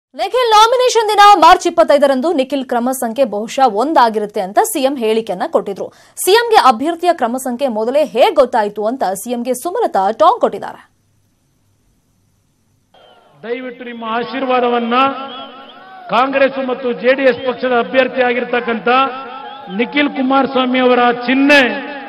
Nikhil nomination ದಿನ March ಇಪ್ಪತ್ತೈದರಂದು ನಿಖಿಲ್ ಕ್ರಮ ಸಂಖ್ಯೆ ಬಹುಶಃ ಒಂದಾಗಿರುತ್ತೆ ಅಂತ ಸಿಎಂ ಹೇಳಿಕೆಯನ್ನ ಕೊಟ್ಟಿದ್ರು ಸಿಎಂಗೆ ಅಭ್ಯರ್ಥಿಯ ಕ್ರಮ ಸಂಖ್ಯೆ ಮೊದಲೇ ಹೇಗ್ ಗೊತ್ತಾಯಿತು ಅಂತ ಸಿಎಂಗೆ ಸುಮಲತಾ ಟಾಂಗ್ ಕೊಟ್ಟಿದ್ದಾರೆ ದಯವಿಟ್ಟು ನಿಮ್ಮ ಆಶೀರ್ವಾದವನ್ನ ಕಾಂಗ್ರೆಸ್ ಮತ್ತು ಜೆಡಿಎಸ್ ಪಕ್ಷದ ಅಭ್ಯರ್ಥಿ ಆಗಿರ್ತಕ್ಕಂಥ ನಿಖಿಲ್ ಕುಮಾರಸ್ವಾಮಿ ಅವರ ಚಿಹ್ನೆ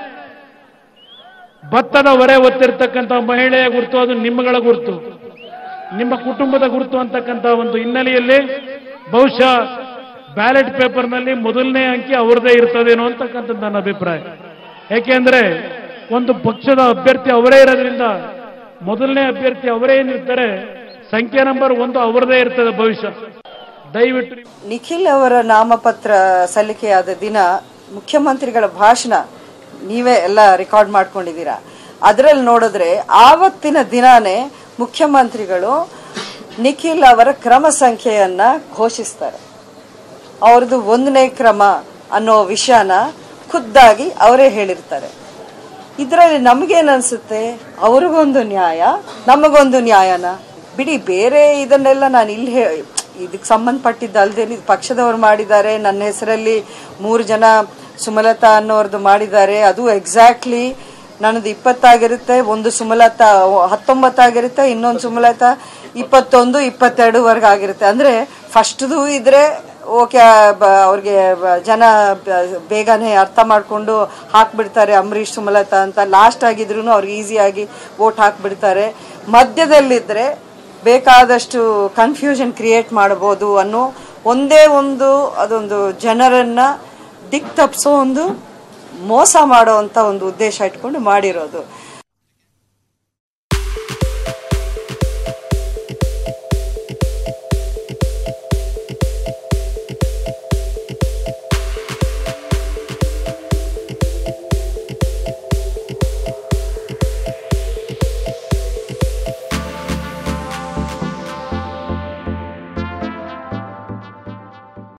ಭತ್ತದ ಹೊರೆ ಹೊತ್ತಿರ್ತಕ್ಕಂಥ ಮಹಿಳೆಯ ಗುರುತು ಅದು ನಿಮ್ಮಗಳ ಗುರುತು ನಿಮ್ಮ ಕುಟುಂಬದ ಗುರುತು ಅಂತಕ್ಕಂಥ ಒಂದು ಹಿನ್ನೆಲೆಯಲ್ಲಿ ಬಹುಶಃ ಬ್ಯಾಲೆಟ್ ಪೇಪರ್ನಲ್ಲಿ ಮೊದಲನೇ ಅಂಕಿ ಅವರದೇ ಇರ್ತದೇನೋ ಅಂತಕ್ಕಂಥದ್ದು ನನ್ನ ಅಭಿಪ್ರಾಯ ಯಾಕೆಂದ್ರೆ ಒಂದು ಪಕ್ಷದ ಅಭ್ಯರ್ಥಿ ಅವರೇ ಇರೋದ್ರಿಂದ ಮೊದಲನೇ ಅಭ್ಯರ್ಥಿ ಅವರೇ ಏನಿರ್ತಾರೆ ಸಂಖ್ಯೆ ನಂಬರ್ ಒಂದು ಅವರದೇ ಇರ್ತದೆ ಭವಿಷ್ಯ ದಯವಿಟ್ಟು ನೀವು ನಿಖಿಲ್ ಅವರ ನಾಮಪತ್ರ ಸಲ್ಲಿಕೆಯಾದ ದಿನ ಮುಖ್ಯಮಂತ್ರಿಗಳ ಭಾಷಣ ನೀವೇ ಎಲ್ಲ ರೆಕಾರ್ಡ್ ಮಾಡ್ಕೊಂಡಿದ್ದೀರಾ ಅದರಲ್ಲಿ ನೋಡಿದ್ರೆ ಆವತ್ತಿನ ದಿನಾನೇ ಮುಖ್ಯಮಂತ್ರಿಗಳು ನಿಖಿಲ್ ಅವರ ಕ್ರಮ ಸಂಖ್ಯೆಯನ್ನ ಘೋಷಿಸ್ತಾರೆ ಅವ್ರದ್ದು ಒಂದನೇ ಕ್ರಮ ಅನ್ನೋ ವಿಷಯನ ಖುದ್ದಾಗಿ ಅವರೇ ಹೇಳಿರ್ತಾರೆ ಇದರಲ್ಲಿ ನಮಗೇನು ಅನ್ಸುತ್ತೆ ಅವ್ರಿಗೊಂದು ನ್ಯಾಯ ನಮಗೊಂದು ನ್ಯಾಯನ ಬಿಡಿ ಬೇರೆ ಇದನ್ನೆಲ್ಲ ನಾನು ಇಲ್ಲಿ ಹೇ ಇದಕ್ಕೆ ಸಂಬಂಧಪಟ್ಟಿದ್ದಲ್ದೇ ಪಕ್ಷದವ್ರು ಮಾಡಿದ್ದಾರೆ ನನ್ನ ಹೆಸರಲ್ಲಿ ಮೂರು ಜನ ಸುಮಲತಾ ಅನ್ನೋರ್ದು ಮಾಡಿದ್ದಾರೆ ಅದು ಎಕ್ಸಾಕ್ಟ್ಲಿ ನನ್ನದು ಇಪ್ಪತ್ತಾಗಿರುತ್ತೆ ಒಂದು ಸುಮಲತಾ ಹತ್ತೊಂಬತ್ತಾಗಿರುತ್ತೆ ಇನ್ನೊಂದು ಸುಮಲತಾ ಇಪ್ಪತ್ತೊಂದು ಇಪ್ಪತ್ತೆರಡುವರೆಗೆ ಆಗಿರುತ್ತೆ ಅಂದ್ರೆ ಫಸ್ಟ್ದು ಇದ್ರೆ ಓಕೆ ಅವ್ರಿಗೆ ಬ- ಜನ ಬ- ಬೇಗನೆ ಅರ್ಥ ಮಾಡ್ಕೊಂಡು ಹಾಕ್ಬಿಡ್ತಾರೆ ಅಂಬರೀಷ್ ಸುಮಲತಾ ಅಂತ ಲಾಸ್ಟ್ ಆಗಿದ್ರು ಅವ್ರಿಗೆ ಈಸಿಯಾಗಿ ವೋಟ್ ಹಾಕ್ಬಿಡ್ತಾರೆ ಮಧ್ಯದಲ್ಲಿದ್ರೆ ಬೇಕಾದಷ್ಟು ಕನ್ಫ್ಯೂಷನ್ ಕ್ರಿಯೇಟ್ ಮಾಡಬಹುದು ಅನ್ನೋ ಒಂದೇ ಒಂದು ಅದೊಂದು ಜನರನ್ನ ದಿಕ್ ತಪ್ಪಿಸೋ ಒಂದು ಮೋಸ ಮಾಡೋ ಅಂತ ಒಂದು ಉದ್ದೇಶ ಇಟ್ಕೊಂಡು ಮಾಡಿರೋದು